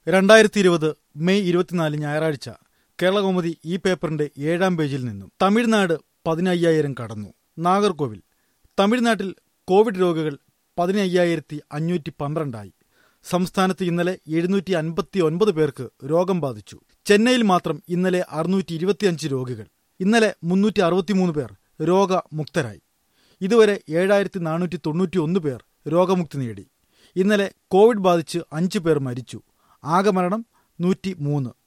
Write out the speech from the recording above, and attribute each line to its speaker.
Speaker 1: രണ്ടായിരത്തി ഇരുപത് മെയ് ഇരുപത്തിനാല് ഞായറാഴ്ച കേരളകൗമുദി ഈ പേപ്പറിന്റെ ഏഴാം പേജിൽ നിന്നും തമിഴ്നാട് പതിനയ്യായിരം കടന്നു നാഗർകോവിൽ തമിഴ്നാട്ടിൽ കോവിഡ് രോഗികൾ പതിനയ്യായിരത്തി അഞ്ഞൂറ്റി പന്ത്രണ്ടായി സംസ്ഥാനത്ത് ഇന്നലെ എഴുന്നൂറ്റി അൻപത്തി ഒൻപത് പേർക്ക് രോഗം ബാധിച്ചു ചെന്നൈയിൽ മാത്രം ഇന്നലെ അറുന്നൂറ്റി ഇരുപത്തിയഞ്ച് രോഗികൾ ഇന്നലെ മുന്നൂറ്റി അറുപത്തിമൂന്ന് പേർ രോഗമുക്തരായി ഇതുവരെ ഏഴായിരത്തി നാനൂറ്റി തൊണ്ണൂറ്റി ഒന്ന് പേർ രോഗമുക്തി നേടി ഇന്നലെ കോവിഡ് ബാധിച്ച് അഞ്ചു പേർ മരിച്ചു ആകെ മരണം നൂറ്റി മൂന്ന്